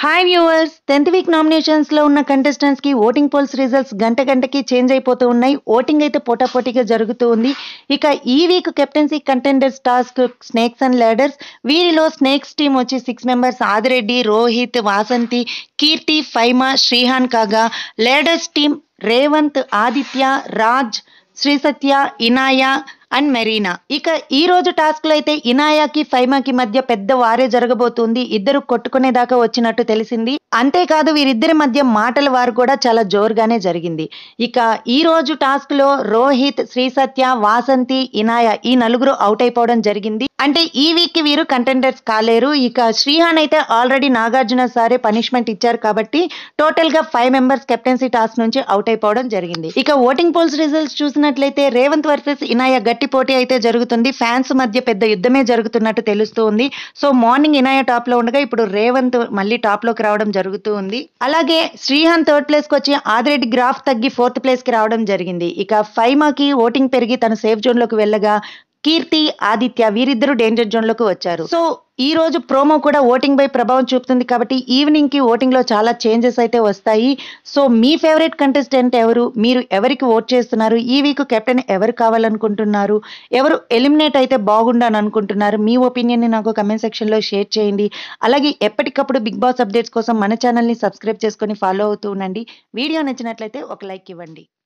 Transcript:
hi viewers tenth week nominations లో ఉన్న contestants కి ఓటింగ్ పోల్స్ రిజల్ట్స్ గంట గంటకి చేంజ్ అయిపోతూ ఉన్నాయి ఓటింగ్ అయితే పోటాపోటీగా జరుగుతూ ఉంది ఇక ఈ week captaincy contenders task snakes and ladders వీరిలో స్నేక్స్ టీం వచ్చి సిక్స్ మెంబర్స్ ఆదిరెడ్డి రోహిత్ వాసంతి కీర్తి ఫైమా శ్రీహాన్ కాగా ladders team Revanth Aditya Raj Sri Satya Inaya and Marina ఇక ఈ రోజు టాస్క్ లో అయితే ఇనాయాకి ఫైమాకి మధ్య పెద్ద వారే జరగబోతుంది ఇద్దరు కొట్టుకునేదాకా వచ్చినట్టు తెలిసింది అంతేకాదు వీరిద్దరి మధ్య మాటల వారు కూడా చాలా జోరుగానే జరిగింది ఇక ఈ రోజు టాస్క్ లో రోహిత్ శ్రీ సత్య వాసంతి ఇనాయ ఈ నలుగురు అవుట్ అయిపోవడం జరిగింది అంటే ఈ వీక్ కి వీరు కంటెండర్స్ కాలేరు ఇక శ్రీహాన్ అయితే ఆల్రెడీ నాగార్జున సారే పనిష్మెంట్ ఇచ్చారు కాబట్టి టోటల్ గా ఫైవ్ మెంబర్స్ కెప్టెన్సీ టాస్క్ నుంచి అవుట్ అయిపోవడం జరిగింది ఇక ఓటింగ్ పోల్స్ రిజల్ట్స్ చూసినట్లయితే రేవంత్ వర్సెస్ ఇనాయ గట్టి పోటీ అయితే జరుగుతుంది ఫ్యాన్స్ మధ్య పెద్ద యుద్ధమే జరుగుతున్నట్టు తెలుస్తూ ఉంది సో మార్నింగ్ ఇనాయ టాప్ లో ఉండగా ఇప్పుడు రేవంత్ మళ్ళీ టాప్ లోకి రావడం జరుగుతూ ఉంది అలాగే శ్రీహాన్ థర్డ్ ప్లేస్ కి వచ్చి ఆదిరెడ్డి గ్రాఫ్ తగ్గి ఫోర్త్ ప్లేస్ కి రావడం జరిగింది ఇక ఫైమాకి ఓటింగ్ పెరిగి తన సేఫ్ జోన్ లోకి వెళ్ళగా కీర్తి ఆదిత్య వీరిద్దరూ డేంజర్ జోన్ లోకి వచ్చారు సో ఈ రోజు ప్రోమో కూడా ఓటింగ్ పై ప్రభావం చూపుతుంది కాబట్టి ఈవినింగ్ కి ఓటింగ్ లో చాలా చేంజెస్ అయితే వస్తాయి సో మీ ఫేవరెట్ కంటెస్టెంట్ ఎవరు మీరు ఎవరికి ఓట్ చేస్తున్నారు ఈ వీక్ కెప్టెన్ ఎవరు కావాలనుకుంటున్నారు ఎవరు ఎలిమినేట్ అయితే బాగుండని అనుకుంటున్నారు మీ ఒపీనియన్ ని నాకు కమెంట్ సెక్షన్ లో షేర్ చేయండి అలాగే ఎప్పటికప్పుడు బిగ్ బాస్ అప్డేట్స్ కోసం మన ఛానల్ ని సబ్స్క్రైబ్ చేసుకొని ఫాలో అవుతూ ఉండండి వీడియో నచ్చినట్లయితే ఒక లైక్ ఇవ్వండి